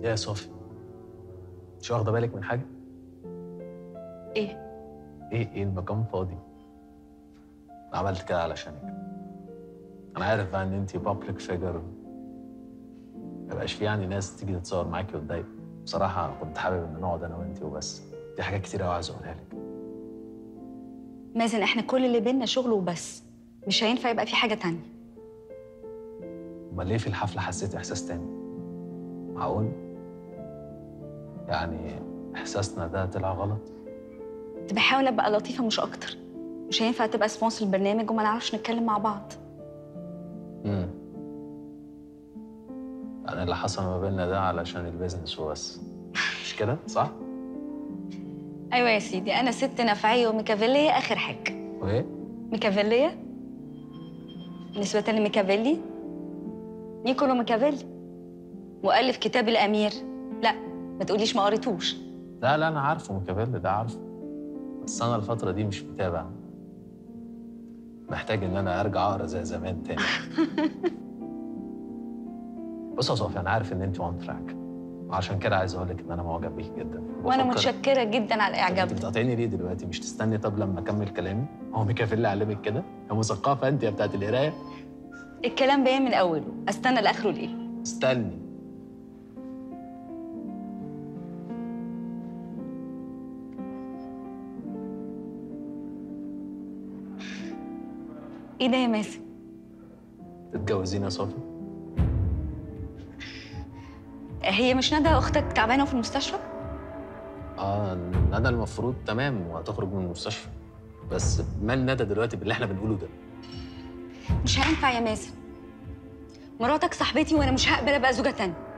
يا صافي مش واخده بالك من حاجه ايه ايه ايه المكان فاضي أنا عملت كده علشانك انا عارف بقى ان انت بابليك فيجر ما يبقاش في يعني ناس تيجي تتصور معاكي وتضايق بصراحه كنت حابب ان نقعد انا وانت وبس في حاجات كتير قوي عايز اقولها لك مازن احنا كل اللي بينا شغل وبس مش هينفع يبقى في حاجه تانية امال ليه في الحفله حسيت احساس تاني معقول يعني احساسنا ده طلع غلط كنت بحاول ابقى لطيفه مش اكتر مش هينفع تبقى سبونسر البرنامج وما نعرفش نتكلم مع بعض امم يعني اللي حصل ما بيننا ده علشان البيزنس وبس مش كده صح ايوه يا سيدي انا ست نفعيه وميكافيليه اخر حاجه وايه ميكافيليه نسبة لميكافيلي نيكولو ميكافيلي مؤلف كتاب الأمير لا ما تقوليش ما قريتوش لا لا انا عارفه ميكافيلي ده عارفه بس انا الفتره دي مش متابع محتاج ان انا ارجع اقرا زي زمان تاني بص يا صوفيا انا عارف ان انت وان تراك وعشان كده عايز اقول لك ان انا معجب بيك جدا وأنا بفكر- متشكرة جدا على طب انت إعجابك بتقاطعني ليه دلوقتي مش تستني طب لما اكمل كلامي هو ميكافيلي علمك كده يا مثقفه انت يا بتاعت القرايه الكلام باين من أوله أستنى لآخره ليه استني إيه ده يا ماسك تتجوزيني يا صوفي هي مش ندى أختك تعبانة في المستشفى اه ندى المفروض تمام وهتخرج من المستشفى بس مال ندى دلوقتي باللي احنا بنقوله ده مش هينفع يا ماسك مراتك صاحبتي وأنا مش هقبل أبقى زوجة تانية